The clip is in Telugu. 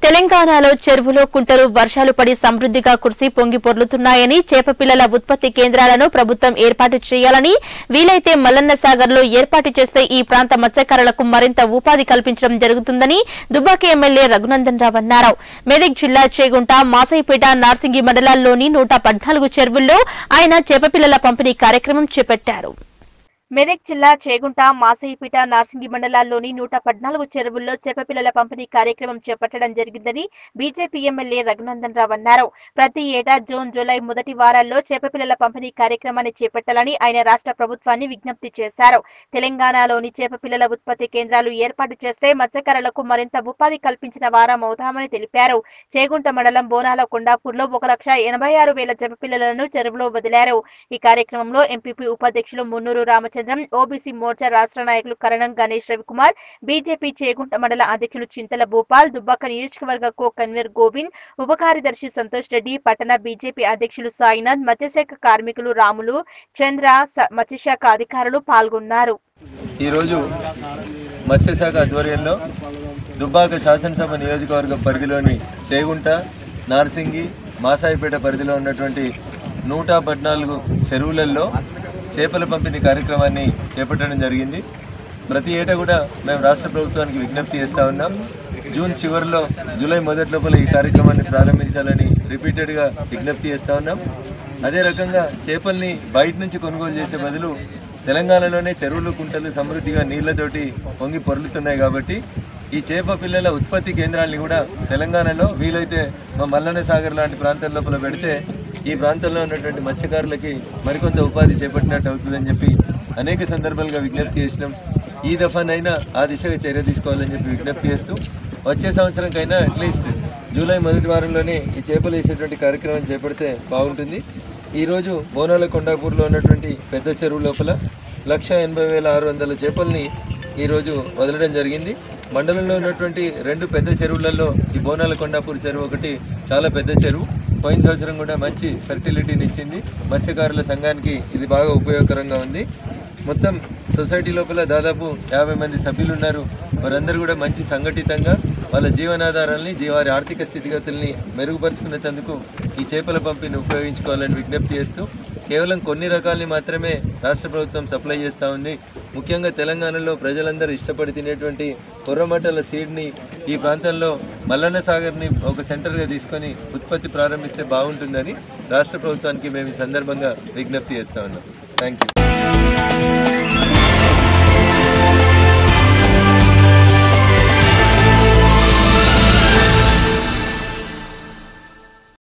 తెలంగాణలో చెరువులో కుంటలు వర్షాలు పడి సమృద్ధిగా కురిసి పొంగి పొర్లుతున్నాయని చేప పిల్లల ఉత్పత్తి కేంద్రాలను ప్రభుత్వం ఏర్పాటు చేయాలని వీలైతే మల్లన్న సాగర్ లో ఏర్పాటు చేస్తే ఈ ప్రాంత మత్స్యకారులకు మరింత ఉపాధి కల్పించడం జరుగుతుందని దుబ్బాక ఎమ్మెల్యే రఘునందన్ రావు అన్నారు మెదక్ జిల్లా చేగుంట మాసైపేట నార్సింగి మండలాల్లోని నూట పద్నాలుగు చెరువుల్లో ఆయన చేపపిల్లల పంపిణీ కార్యక్రమం చేపట్టారు మెదక్ జిల్లా చేగుంట మాసయిపేట నార్సింగి మండలాల్లోని నూట పద్నాలుగు చెరువుల్లో చేపపిల్లల పంపిణీ కార్యక్రమం చేపట్టడం జరిగిందని బీజేపీ ఎమ్మెల్యే రఘునందన్ రావు అన్నారు ప్రతి ఏటా జూన్ జూలై మొదటి వారాల్లో చేపపిల్లల పంపిణీ కార్యక్రమాన్ని చేపట్టాలని ఆయన రాష్ట్ర ప్రభుత్వాన్ని విజ్ఞప్తి చేశారు తెలంగాణలోని చేపపిల్లల ఉత్పత్తి కేంద్రాలు ఏర్పాటు చేస్తే మత్స్యకారులకు మరింత ఉపాధి కల్పించిన వారం అవుతామని తెలిపారు చేగుంట మండలం బోనాల కొండాపూర్లో ఒక లక్ష ఎనభై ఆరు వేల చేపపిల్లలను చెరువులో వదిలారు ఈ కార్యక్రమంలో ఎంపీపీ ఉపాధ్యక్షులు మున్నూరు రామచంద్రం ఓబీసీ మోర్చా రాష్ట్ర నాయకులు కరణం గణేష్ రవికుమార్ బీజేపీ చేగుంట మండల అధ్యక్షులు చింతల భూపాల్ దుబ్బాక నియోజకవర్గ కో కన్వీనర్ గోవింద్ ఉప కార్యదర్శి సంతోష్ రెడ్డి పట్టణ బీజేపీ అధ్యక్షులు సాయినాథ్ మత్స్యశాఖ కార్మికులు రాములు చంద్ర స- మత్స్యశాఖ అధికారులు పాల్గొన్నారు ఈరోజు మత్స్యశాఖ ఆధ్వర్యంలో దుబ్బాక శాసనసభ నియోజకవర్గం పరిధిలోని చేగుంట నార్సింగి మాసాయిపేట పరిధిలో ఉన్నటువంటి నూట పద్నాలుగు చెరువులలో చేపల పంపిణీ కార్యక్రమాన్ని చేపట్టడం జరిగింది ప్రతి ఏటా కూడా మేము రాష్ట్ర ప్రభుత్వానికి విజ్ఞప్తి చేస్తూ ఉన్నాం జూన్ చివరిలో జూలై మొదటి లోపల ఈ కార్యక్రమాన్ని ప్రారంభించాలని రిపీటెడ్గా విజ్ఞప్తి చేస్తూ ఉన్నాం అదే రకంగా చేపల్ని బయట నుంచి కొనుగోలు చేసే బదులు తెలంగాణలోనే చెరువులు కుంటలు సమృద్ధిగా నీళ్లతోటి పొంగి పొర్లుతున్నాయి కాబట్టి ఈ చేప పిల్లల ఉత్పత్తి కేంద్రాల్ని కూడా తెలంగాణలో వీలైతే మా మల్లన్న సాగర్ లాంటి ప్రాంతాల లోపల పెడితే ఈ ప్రాంతంలో ఉన్నటువంటి మత్స్యకారులకి మరికొంత ఉపాధి చేపట్టినట్టు అవుతుందని చెప్పి అనేక సందర్భాలుగా విజ్ఞప్తి చేసినాం ఈ దఫానైనా ఆ దిశగా చర్య తీసుకోవాలని చెప్పి విజ్ఞప్తి చేస్తూ వచ్చే సంవత్సరంకైనా అట్లీస్ట్ జూలై మొదటి వారంలోనే ఈ చేపలు వేసేటువంటి కార్యక్రమం చేపడితే బాగుంటుంది ఈరోజు బోనాల కొండాపూర్లో ఉన్నటువంటి పెద్ద చెరువు లోపల లక్ష ఎనభై వేల ఆరు వందల చేపల్ని ఈరోజు వదలడం జరిగింది మండలంలో ఉన్నటువంటి రెండు పెద్ద చెరువులలో ఈ బోనాల కొండాపూర్ చెరువు ఒకటి చాలా పెద్ద చెరువు పోయిన సంవత్సరం కూడా మంచి ఫెర్టిలిటీని ఇచ్చింది మత్స్యకారుల సంఘానికి ఇది బాగా ఉపయోగకరంగా ఉంది మొత్తం సొసైటీ లోపల దాదాపు యాభై మంది సభ్యులు ఉన్నారు వారందరూ కూడా మంచి సంఘటితంగా వాళ్ళ జీవనాధారాల్ని జీ- వారి ఆర్థిక స్థితిగతుల్ని మెరుగుపరుచుకునేందుకు ఈ చేపల పంపిణీ ఉపయోగించుకోవాలని విజ్ఞప్తి చేస్తూ కేవలం కొన్ని రకాల్ని మాత్రమే రాష్ట్ర ప్రభుత్వం సప్లై చేస్తూ ఉంది ముఖ్యంగా తెలంగాణలో ప్రజలందరూ ఇష్టపడి తినేటువంటి కొర్రమట్టల సీడ్ని ఈ ప్రాంతంలో మల్లన్న సాగర్ని ఒక సెంటర్గా తీసుకొని ఉత్పత్తి ప్రారంభిస్తే బాగుంటుందని రాష్ట్ర ప్రభుత్వానికి మేము ఈ సందర్భంగా విజ్ఞప్తి చేస్తా ఉన్నాం థ్యాంక్ యూ